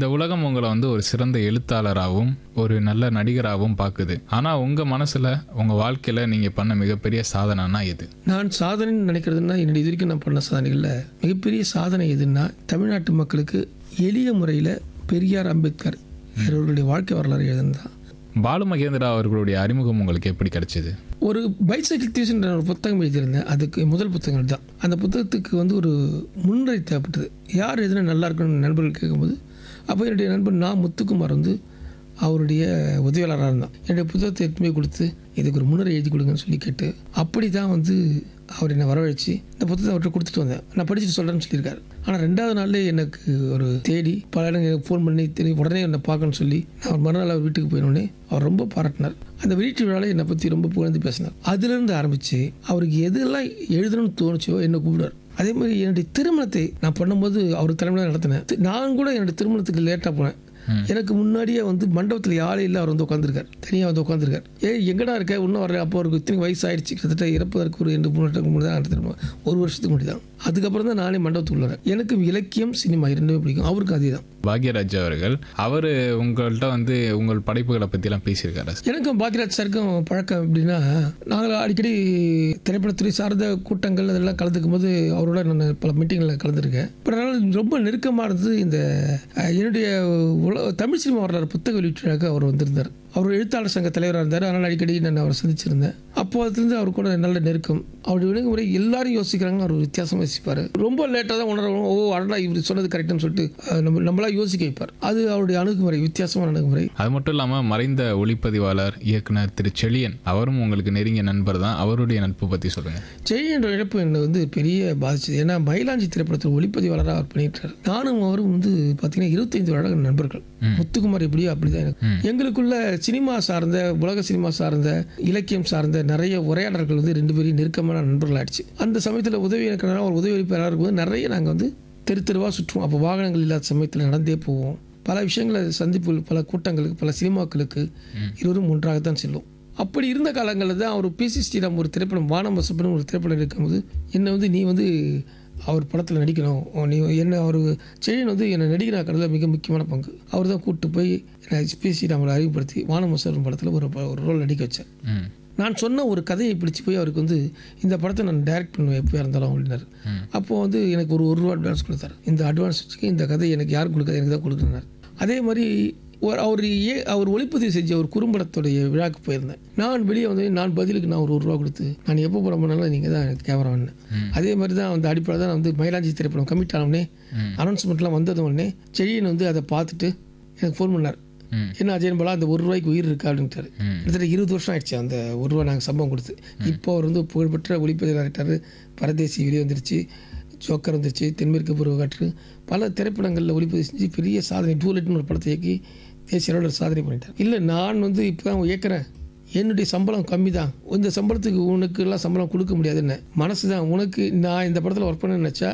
இந்த உலகம் உங்களை வந்து ஒரு சிறந்த எழுத்தாளராகவும் ஒரு நல்ல நடிகராகவும் பார்க்குது ஆனால் உங்கள் மனசில் உங்கள் வாழ்க்கையில் நீங்கள் பண்ண மிகப்பெரிய சாதனைனா எது நான் சாதனைன்னு நினைக்கிறதுனா என்னுடைய இது வரைக்கும் நான் பண்ண சாதனைகளில் மிகப்பெரிய சாதனை எதுன்னா தமிழ்நாட்டு மக்களுக்கு எளிய முறையில் பெரியார் அம்பேத்கர் இவர்களுடைய வாழ்க்கை வரலாறு எழுதுனதான் பாலு மகேந்திரா அவர்களுடைய அறிமுகம் உங்களுக்கு எப்படி கிடைச்சிது ஒரு பைசைக்கிள் டியூஷன் ஒரு புத்தகம் எழுதியிருந்தேன் அதுக்கு முதல் புத்தகம் தான் அந்த புத்தகத்துக்கு வந்து ஒரு முன்னுரை தேவைப்பட்டது யார் எதுனா நல்லா இருக்கணும்னு நண்பர்கள் கேட்கும்போது அப்போ என்னுடைய நண்பர் நான் முத்துக்குமார் வந்து அவருடைய உதவியாளராக இருந்தான் என்னுடைய புத்தகத்தை எடுத்துமே கொடுத்து இதுக்கு ஒரு முன்னுரை எழுதி கொடுங்கன்னு சொல்லி கேட்டு அப்படி தான் வந்து அவர் என்னை வரவழைச்சு இந்த புத்தகத்தை அவர்கிட்ட கொடுத்துட்டு வந்தேன் நான் படிச்சுட்டு சொல்கிறேன்னு சொல்லியிருக்காரு ஆனால் ரெண்டாவது நாள்லேயே எனக்கு ஒரு தேடி பல இடங்களுக்கு ஃபோன் பண்ணி தெரியும் உடனே என்னை பார்க்கணும்னு சொல்லி நான் ஒரு மறுநாள் அவர் வீட்டுக்கு போயினோடனே அவர் ரொம்ப பாராட்டினார் அந்த வீட்டு விழாவில் என்னை பற்றி ரொம்ப புகழ்ந்து பேசினார் அதுலேருந்து ஆரம்பித்து அவருக்கு எதெல்லாம் எழுதணும்னு தோணுச்சோ என்னை கூப்பிடுவார் அதே மாதிரி என்னுடைய திருமணத்தை நான் பண்ணும்போது அவர் தலைமையில் நடத்தினேன் தி- நான் கூட என்னுடைய திருமணத்துக்கு லேட்டாக போனேன் எனக்கு முன்னாடியே வந்து மண்டபத்தில் யாரும் இல்லை அவர் வந்து உட்காந்துருக்கார் தனியாக வந்து உட்காந்துருக்கார் ஏ எங்கடா இருக்க இன்னும் வர அப்போ அவருக்கு இத்தனை வயசு ஆயிடுச்சு கிட்டத்தட்ட இறப்பதற்கு ஒரு ரெண்டு மூணு வருஷத்துக்கு முன்னாடி தான் அடுத்த திருமணம். ஒரு வருஷத்துக்கு முன்னாடி தான் அதுக்கப்புறம் தான் நானே மண்டபத்துக்குள்ள வரேன் எனக்கு இலக்கியம் சினிமா இரண்டுமே பிடிக்கும் அவருக்கு அதே தான் பாக்யராஜ் அவர்கள் அவர் உங்கள்கிட்ட வந்து உங்கள் படைப்புகளை பற்றிலாம் பேசியிருக்காரு எனக்கும் பாக்கியராஜ் சாருக்கும் பழக்கம் எப்படின்னா நாங்கள் அடிக்கடி திரைப்படத்துறை சார்ந்த கூட்டங்கள் அதெல்லாம் கலந்துக்கும் போது அவரோட நான் பல மீட்டிங்களில் கலந்துருக்கேன் பட் அதனால் ரொம்ப நெருக்கமாக இருந்தது இந்த அஹ், என்னுடைய உல தமிழ் சினிமா வரலாறு புத்தக வெளியீட்டுக்கு அவர் வந்திருந்தார் அவர் எழுத்தாளர் சங்க தலைவராக இருந்தார் அதனால் அடிக்கடி நான் அவரை சந்திச்சிருந்தேன் அப்போதுலேருந்து அவர் கூட நல்ல நெருக்கம் அவருடைய விலங்குமுறை எல்லாரும் யோசிக்கிறாங்க அவர் வித்தியாசமாக யோசிப்பார் ரொம்ப லேட்டாக தான் உணர்வோம் ஓ அடடா இவர் சொன்னது கரெக்டுன்னு சொல்லிட்டு அஹ், நம்ம நம்மளா யோசிக்க வைப்பார் அது அவருடைய அணுகுமுறை வித்தியாசமான அணுகுமுறை அது மட்டும் இல்லாமல் மறைந்த ஒளிப்பதிவாளர் இயக்குனர் திரு செழியன் அவரும் உங்களுக்கு நெருங்கிய நண்பர் தான் அவருடைய நட்பு பற்றி சொல்லுங்கள் ஜெயின் இழப்பு என்னை வந்து பெரிய பாதிச்சது ஏன்னா மயிலாஞ்சி திரைப்படத்தில் ஒளிப்பதிவாளராக அவர் பண்ணிட்டார் நானும் அவரும் வந்து பார்த்தீங்கன்னா இருபத்தைந்து வருட நண்பர்கள் முத்துக்குமார் எப்படியோ அப்படிதான் எனக்கு எங்களுக்குள்ள சினிமா சார்ந்த உலக சினிமா சார்ந்த இலக்கியம் சார்ந்த நிறைய உரையாடல்கள் வந்து ரெண்டு பேரும் நெருக்கமான நண்பர்கள் ஆயிடுச்சு அந்த சமயத்தில் உதவி இயக்குனராக ஒரு உதவி அளிப்பாளராக இருக்கும்போது நிறைய நாங்கள் வந்து தெரு தெருவாக சுற்றுவோம் அப்போ வாகனங்கள் இல்லாத சமயத்தில் நடந்தே போவோம் பல விஷயங்களை சந்திப்பு பல கூட்டங்களுக்கு பல சினிமாக்களுக்கு இருவரும் ஒன்றாகத்தான் செல்வோம் அப்படி இருந்த காலங்களில் தான் அவர் பிசி ஸ்ரீராம் ஒரு திரைப்படம் வானம் வசப்படும் ஒரு திரைப்படம் இருக்கும்போது என்னை வந்து நீ வந்து அவர் படத்தில் நடிக்கணும் ஓ, நீ என்ன அவர் செழியன் வந்து என்னை நடிகராக்கிறதுல மிக முக்கியமான பங்கு அவர் தான் கூப்பிட்டு போய் என்னை பிசி ஸ்ரீராமலை அறிமுகப்படுத்தி வானம் வசப்படும் படத்தில் ஒரு ப- ஒரு ரோல் நடிக்க வச்சேன் ம் நான் சொன்ன ஒரு கதையை பிடிச்சி போய் அவருக்கு வந்து இந்த படத்தை நான் டைரக்ட் பண்ணுவேன் எப்போயா இருந்தாலும் அப்படின்னாரு அப்போது வந்து எனக்கு ஒரு ஒரு ரூபா அட்வான்ஸ் கொடுத்தாரு இந்த அட்வான்ஸ் வச்சுக்க இந்த கதை எனக்கு யார் கொடுக்காது எனக்கு தான் கொடுக்குறாரு அதே மாதிரி ஒரு அவர் ஏ அவர் ஒளிப்பதிவு செஞ்ச ஒரு குறும்படத்துடைய விழாக்கு போயிருந்தேன் நான் வெளியே வந்து நான் பதிலுக்கு நான் ஒரு ஒரு ரூபா கொடுத்து நான் எப்போ படம் பண்ணாலும் நீங்கள் தான் எனக்கு கேமரா வேணும் அதே மாதிரி தான் வந்து அடிப்படையில் தான் வந்து மயிலாஞ்சி திரைப்படம் கமிட் ஆனோடனே அனௌன்ஸ்மெண்ட்லாம் வந்தது உடனே செழியன் வந்து அதை பார்த்துட்டு எனக்கு ஃபோன் பண்ணார் ம். என்ன அஜயன் பாலா அந்த ஒரு ரூபாய்க்கு உயிர் இருக்கா அப்படின்ட்டாரு கிட்டத்தட்ட இருபது வருஷம் ஆயிடுச்சு அந்த ஒரு ரூபா நாங்கள் சம்பவம் கொடுத்து இப்போ அவர் வந்து புகழ்பெற்ற ஒளிப்பதிவு ஆகிட்டார் பரதேசி வெளியே வந்துருச்சு ஜோக்கர் வந்துருச்சு தென்மேற்கு பருவ காற்று பல திரைப்படங்களில் ஒளிப்பதிவு செஞ்சு பெரிய சாதனை டூலெட்னு ஒரு படத்தை இயக்கி தேசிய அளவில் சாதனை பண்ணிட்டார் இல்லை நான் வந்து இப்போ தான் இயக்குறேன் என்னுடைய சம்பளம் கம்மி தான் இந்த சம்பளத்துக்கு உனக்கு எல்லாம் சம்பளம் கொடுக்க முடியாதுன்னு மனசு தான் உனக்கு நான் இந்த படத்தில் ஒர்க் பண்ண நினச்சா